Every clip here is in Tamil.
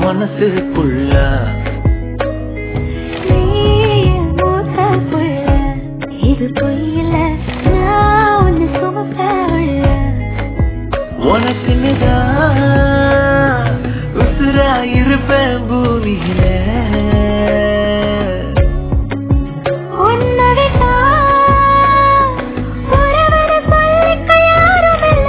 மனசுக்குள்ள நீ மூத்த புள்ள இது பொய்யில நான் ஒன்னு சுமப்ப உள்ள உனக்குன்னு தான் உசுரா இருப்பேன் பூமியில உன்னை விட்டா உறவனை சொல்லிக்க யாரும் இல்ல.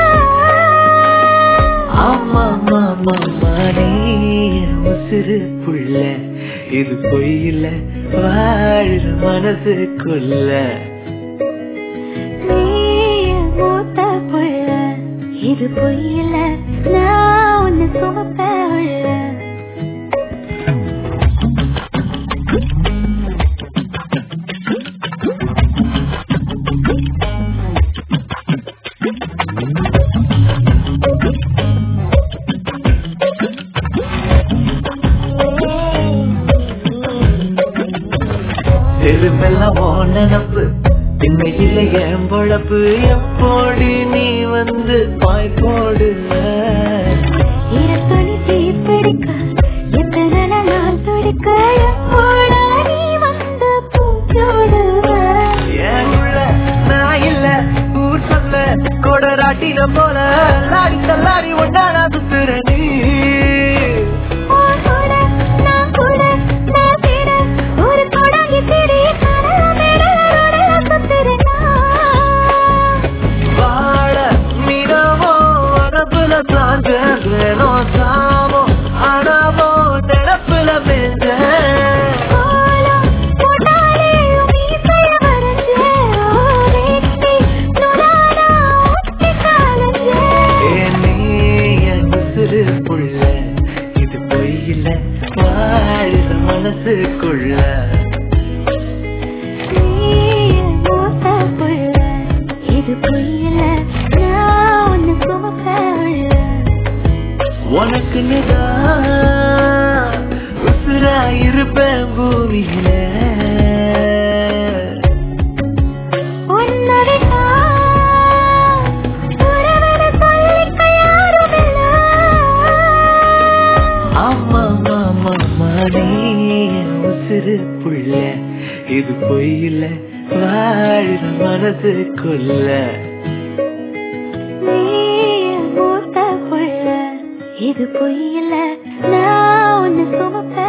ஆமா மாமா நீ என் உசுரு புள்ள இது பொய்யில வாழுற மனசுக்குள்ள நீ மூத்த புள்ள இது பொய்யில நான் ஒன்னு சுமப்ப உள்ள தெருவெல்லாம் ஓ நினப்பு திண்ணையில என் பொழப்பு எப்போடி நீ வந்து பாய் போடுவ இரத்தொளி தீப்பிடிக்க, எத்தனை நாள் துடிக்க, எப்போடா நீ வந்து பூச்சூடுவ? என் உள்ள நான் இல்ல ஊர் சொல்ல கொடராட்டின போல லாடி தள்ளாடி ஒன்னானா சுத்துற நீ உன் கூட, நான் கூட, நான் தேட, ஒரு தொடங்கி பெரிய கனவு மெடலோட சுத்துறேன் நான். வாழ மினமோ அனப்புல சாஞ்சோ சாமோ அனமோ நினப்புல மேஞ்ச கோலம் போட்டாலே உன் மீசைய வரைஞ்சே, ஓ வெட்டி நுறானா ஒட்டி காலஞ்சே. உசுறு புள்ள இது பொய்யில வாழுற மனசுக்குள்ள நீ மூத்த புள்ள, இது பொய்யில நான் ஒன்னு சுமப்ப உள்ள. உனக்கு உசுரா இருப்பேன் பூமியில உன்னை விட்டா உறவனை சொல்லிக்க யாரும் இல்ல. ஆமா மாமா நீ என் உசுறு புள்ள இது பொய்யில வாழுற மனசுக்குள்ள நீ மூத்த புள்ள, இது பொய்யில நான் ஒன்னு சுமப்ப